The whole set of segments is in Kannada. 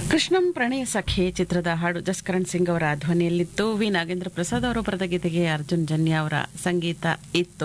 ಕೃಷ್ಣಂ ಪ್ರಣಯ ಸಖಿ ಚಿತ್ರದ ಹಾಡು ಜಸ್ಕರಣ್ ಸಿಂಗ್ ಅವರ ಧ್ವನಿಯಲ್ಲಿತ್ತು ವಿ ನಾಗೇಂದ್ರ ಪ್ರಸಾದ್ ಅವರ ಬರೆದ ಗೀತೆಗೆ ಅರ್ಜುನ್ ಜನ್ಯ ಅವರ ಸಂಗೀತ ಇತ್ತು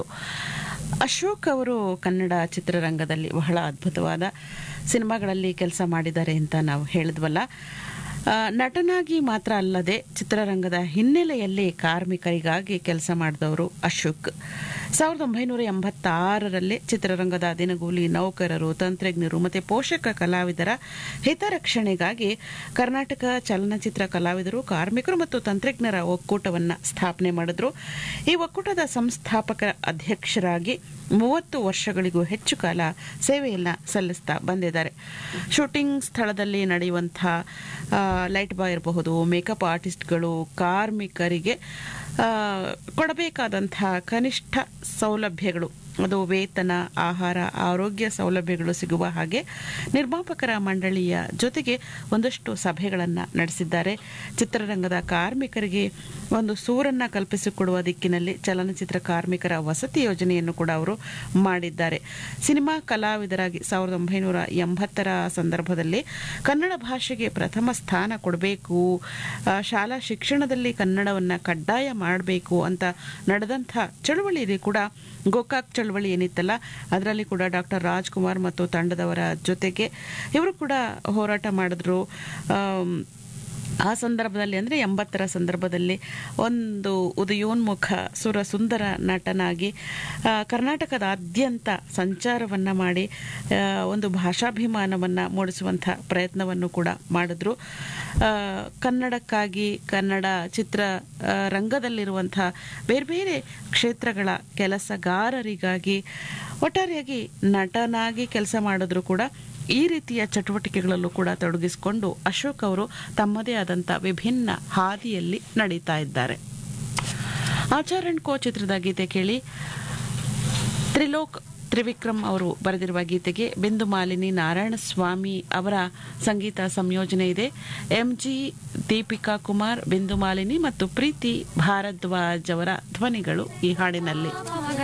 ಅಶೋಕ್ ಅವರು ಕನ್ನಡ ಚಿತ್ರರಂಗದಲ್ಲಿ ಬಹಳ ಅದ್ಭುತವಾದ ಸಿನಿಮಾಗಳಲ್ಲಿ ಕೆಲಸ ಮಾಡಿದ್ದಾರೆ ಅಂತ ನಾವು ಹೇಳಿದ್ವಲ್ಲ ಆ, ನಟನಾಗಿ ಮಾತ್ರ ಅಲ್ಲದೆ ಚಿತ್ರರಂಗದ ಹಿನ್ನೆಲೆಯಲ್ಲಿ ಕಾರ್ಮಿಕರಿಗಾಗಿ ಕೆಲಸ ಮಾಡಿದವರು ಅಶೋಕ್ ಸಾವಿರದ ಒಂಬೈನೂರ ಎಂಬತ್ತಾರರಲ್ಲಿ ಚಿತ್ರರಂಗದ ದಿನಗೂಲಿ ನೌಕರರು ತಂತ್ರಜ್ಞರು ಮತ್ತು ಪೋಷಕ ಕಲಾವಿದರ ಹಿತರಕ್ಷಣೆಗಾಗಿ ಕರ್ನಾಟಕ ಚಲನಚಿತ್ರ ಕಲಾವಿದರು ಕಾರ್ಮಿಕರು ಮತ್ತು ತಂತ್ರಜ್ಞರ ಒಕ್ಕೂಟವನ್ನು ಸ್ಥಾಪನೆ ಮಾಡಿದ್ರು ಈ ಒಕ್ಕೂಟದ ಸಂಸ್ಥಾಪಕ ಅಧ್ಯಕ್ಷರಾಗಿ ಮೂವತ್ತು ವರ್ಷಗಳಿಗೂ ಹೆಚ್ಚು ಕಾಲ ಸೇವೆಯನ್ನ ಸಲ್ಲಿಸ್ತಾ ಬಂದಿದ್ದಾರೆ ಶೂಟಿಂಗ್ ಸ್ಥಳದಲ್ಲಿ ನಡೆಯುವಂಥ ಲೈಟ್ ಬಾಯ್ ಇರಬಹುದು ಮೇಕಪ್ ಆರ್ಟಿಸ್ಟ್ಗಳು ಕಾರ್ಮಿಕರಿಗೆ ಆ, ಕೊಡಬೇಕಾದಂಥ ಕನಿಷ್ಠ ಸೌಲಭ್ಯಗಳು ಅದು ವೇತನ ಆಹಾರ ಆರೋಗ್ಯ ಸೌಲಭ್ಯಗಳು ಸಿಗುವ ಹಾಗೆ ನಿರ್ಮಾಪಕರ ಮಂಡಳಿಯ ಜೊತೆಗೆ ಒಂದಷ್ಟು ಸಭೆಗಳನ್ನು ನಡೆಸಿದ್ದಾರೆ ಚಿತ್ರರಂಗದ ಕಾರ್ಮಿಕರಿಗೆ ಒಂದು ಸೂರನ್ನ ಕಲ್ಪಿಸಿಕೊಡುವ ದಿಕ್ಕಿನಲ್ಲಿ ಚಲನಚಿತ್ರ ಕಾರ್ಮಿಕರ ವಸತಿ ಯೋಜನೆಯನ್ನು ಕೂಡ ಅವರು ಮಾಡಿದ್ದಾರೆ ಸಿನಿಮಾ ಕಲಾವಿದರಾಗಿ ಸಾವಿರದ ಒಂಬೈನೂರ ಎಂಬತ್ತರ ಸಂದರ್ಭದಲ್ಲಿ ಕನ್ನಡ ಭಾಷೆಗೆ ಪ್ರಥಮ ಸ್ಥಾನ ಕೊಡಬೇಕು ಆ, ಶಾಲಾ ಶಿಕ್ಷಣದಲ್ಲಿ ಕನ್ನಡವನ್ನು ಕಡ್ಡಾಯ ಮಾಡಬೇಕು ಅಂತ ನಡೆದಂಥ ಚಳುವಳಿಯಲ್ಲಿ ಕೂಡ ಗೋಕಾಕ್ ಚಳವಳಿ ಏನಿತ್ತಲ್ಲ ಅದರಲ್ಲಿ ಕೂಡ ಡಾಕ್ಟರ್ ರಾಜ್ಕುಮಾರ್ ಮತ್ತು ತಂಡದವರ ಜೊತೆಗೆ ಇವರು ಕೂಡ ಹೋರಾಟ ಮಾಡಿದ್ರು ಆಮ್, ಆ ಸಂದರ್ಭದಲ್ಲಿ ಅಂದರೆ ಎಂಬತ್ತರ ಸಂದರ್ಭದಲ್ಲಿ ಒಂದು ಉದಯೋನ್ಮುಖ ಸುರ ಸುಂದರ ನಟನಾಗಿ ಆ, ಕರ್ನಾಟಕದಾದ್ಯಂತ ಸಂಚಾರವನ್ನು ಮಾಡಿ ಆ, ಒಂದು ಭಾಷಾಭಿಮಾನವನ್ನು ಮೂಡಿಸುವಂಥ ಪ್ರಯತ್ನವನ್ನು ಕೂಡ ಮಾಡಿದ್ರು ಆ, ಕನ್ನಡಕ್ಕಾಗಿ ಕನ್ನಡ ಚಿತ್ರ ಆ, ರಂಗದಲ್ಲಿರುವಂಥ ಬೇರೆ ಬೇರೆ ಕ್ಷೇತ್ರಗಳ ಕೆಲಸಗಾರರಿಗಾಗಿ ಒಟ್ಟಾರೆಯಾಗಿ ನಟನಾಗಿ ಕೆಲಸ ಮಾಡಿದ್ರು ಕೂಡ ಈ ರೀತಿಯ ಚಟುವಟಿಕೆಗಳಲ್ಲೂ ಕೂಡ ತೊಡಗಿಸಿಕೊಂಡು ಅಶೋಕ್ ಅವರು ತಮ್ಮದೇ ಆದಂಥ ವಿಭಿನ್ನ ಹಾದಿಯಲ್ಲಿ ನಡೀತಾ ಇದ್ದಾರೆ ಆಚಾರಣ್ ಕೋ ಚಿತ್ರದ ಗೀತೆ ಕೇಳಿ ತ್ರಿಲೋಕ್ ತ್ರಿವಿಕ್ರಮ್ ಅವರು ಬರೆದಿರುವ ಗೀತೆಗೆ ಬಿಂದು ಮಾಲಿನಿ ನಾರಾಯಣ ಸ್ವಾಮಿ ಅವರ ಸಂಗೀತ ಸಂಯೋಜನೆ ಇದೆ ಎಂ ಜಿ ದೀಪಿಕಾ ಕುಮಾರ್ ಬಿಂದು ಮಾಲಿನಿ ಮತ್ತು ಪ್ರೀತಿ ಭಾರದ್ವಾಜ್ ಅವರ ಧ್ವನಿಗಳು ಈ ಹಾಡಿನಲ್ಲಿ ಮಗ